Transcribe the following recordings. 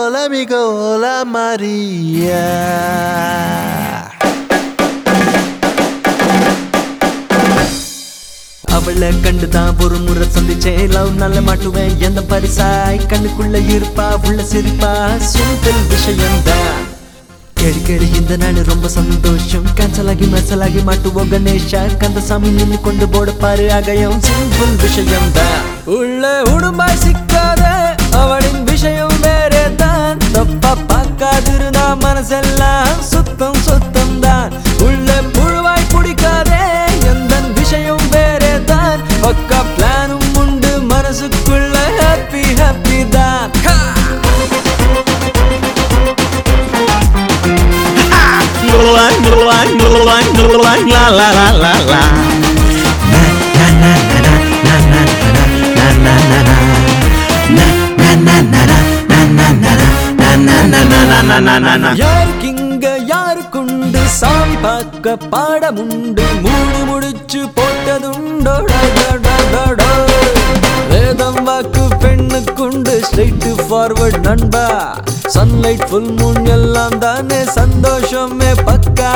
hola amigo, hola Maria. அவளை கண்டுதான் ஒரு முறை சந்திச்சேன் லவ் நல்ல மாட்டுவேன் எந்த பரிசாய் கண்ணுக்குள்ள இருப்பா உள்ள சிரிப்பா சிம்பிள் விஷயம்தான் கேடி கேடி இந்த நாள் ரொம்ப சந்தோஷம் கேன்சல் ஆகி மெர்சல் ஆகி மாட்டுவோம் கணேஷா கந்தசாமி நின்னு கொண்டு போட பாரு அகயம் சிம்பிள் விஷயம்தான் உள்ள உடும்பாய் சிக்காத அவளின் விஷயம் வேறே தான் தப்பா பார்க்காதிருந்தா மனசெல்லாம் சுத்தம் சுத்தம் தான் உள்ள புழுவாய் பிடிக்காதே எந்த விஷயம் வேறே தான் பக்கா பிளானும் உண்டு மனசுக்குள்ள ஹாப்பி ஹாப்பி தான் Ha! La la la la la. Na na na na na na na na na na na. Na na na na na na na na na na na na na na na na. யாருக்கிங்க யாருக்குண்டு சாமி பார்க்க பாடமுண்டு மூடு முடிச்சு போட்டதுண்டோ டா, டா, டா, டா, டா. வேதம் வாக்கு பெண்ணுக்குண்டு ஸ்ட்ரைட் ஃபார்வர்ட் நண்பா சன்லைட் ஃபுல் மூன் எல்லாம் தானே சந்தோஷமே பக்கா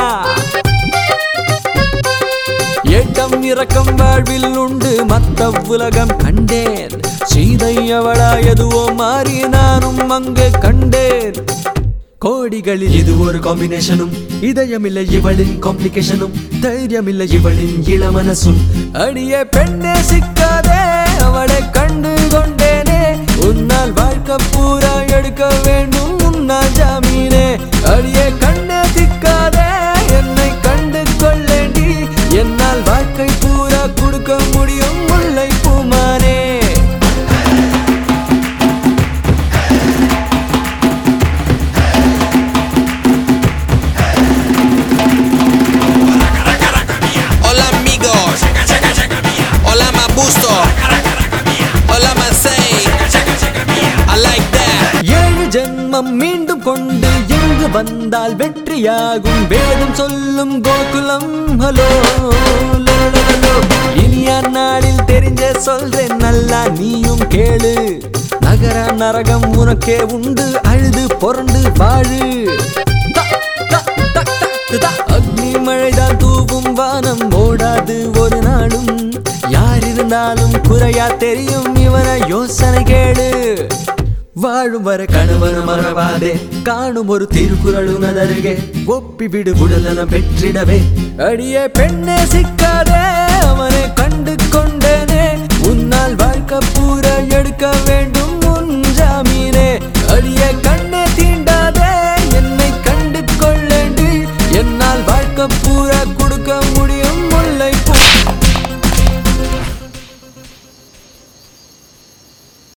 ஏட்டம் இறக்கம் வாழ்வில் உண்டு மத்த உலகம் கண்டேன் சீதை அவளா எதுவோ மாறி நானும் அங்கே கண்டேன் கோடிகளில் இது ஒரு காம்பினேஷனும் இதயமில்லை இவளின் காம்ப்ளிகேஷனும் தைரியமில்லை இவளின் இளமனசும் அடியே பெண்ணே சிக்காதே அவளை கண்டு கொண்டேனே உன்னால் வாழ்க்கை பூரா எடுக்க வேண்டும் உன்னால் ஜாமீனே அடியே கண்ணே திக்காதே என்னை கண்டு கொள்ளேண்டி என்னால் வாழ்க்கை பூரா கொடுக்க முடியும் முல்லை பூமானே Hola amigos. Hola Mabusto. Hola Masei. I like that. ஏழு ஜென்மம் மீண்டும் கொண்டு எங்கு வந்தால் வெற்றியாகும் வேதம் சொல்லும் கோகுலம் ஹலோ லலலலலோ. இனிய நாளில் தெரிஞ்ச சொல்றேன் நல்லா நீயும் கேளு நகர நரகம் உனக்கே உண்டு அழுது பொறண்டு வாழு த, த, த, த, த. அக்னி மழைதான் தூவும் வானம் ஓடாது ஒரு நாளும் யார் இருந்தாலும் குறையா தெரியும் இவன யோசனை கேளு வாழும் வர கணவன மறவாதே காணும் ஒரு திருக்குறள் உனதருகே ஒப்பி விடு உடலன பெற்றிடவே அடியே பெண்ணே சிக்காதே அவனை கண்டு கொண்டேனே உன்னால் வாழ்க்கை பூரா எடுக்க வேண்டும் உன் ஜாமீனே அடியே கண்ணே தீண்டாதே என்னை கண்டு கொள்ளேண்டி என்னால் வாழ்க்கை பூரா